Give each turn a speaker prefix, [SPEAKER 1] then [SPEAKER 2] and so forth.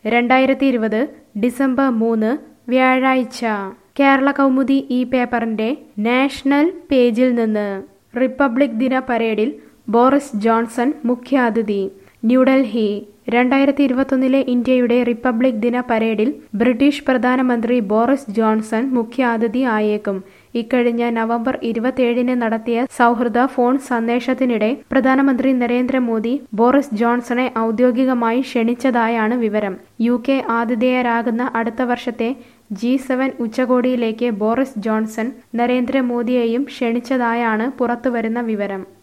[SPEAKER 1] രണ്ടായിരത്തി ഇരുപത് ഡിസംബർ മൂന്ന് വ്യാഴാഴ്ച കേരള കൗമുദി ഈ പേപ്പറിന്റെ നാഷണൽ പേജിൽ നിന്ന് റിപ്പബ്ലിക് ദിന പരേഡിൽ ബോറിസ് ജോൺസൺ മുഖ്യാതിഥി ന്യൂഡൽഹി രണ്ടായിരത്തി ഇരുപത്തൊന്നിലെ ഇന്ത്യയുടെ റിപ്പബ്ലിക് ദിന പരേഡിൽ ബ്രിട്ടീഷ് പ്രധാനമന്ത്രി ബോറിസ് ജോൺസൺ മുഖ്യാതിഥി ആയേക്കും ഇക്കഴിഞ്ഞ നവംബർ ഇരുപത്തിയേഴിന് നടത്തിയ സൗഹൃദ ഫോൺ സന്ദേശത്തിനിടെ പ്രധാനമന്ത്രി നരേന്ദ്രമോദി ബോറിസ് ജോൺസണെ ഔദ്യോഗികമായി ക്ഷണിച്ചതായാണ് വിവരം യു കെ ആതിഥേയരാകുന്ന അടുത്ത വർഷത്തെ ജി സെവൻ ഉച്ചകോടിയിലേക്ക് ബോറിസ് ജോൺസൺ നരേന്ദ്രമോദിയെയും ക്ഷണിച്ചതായാണ് പുറത്തുവരുന്ന വിവരം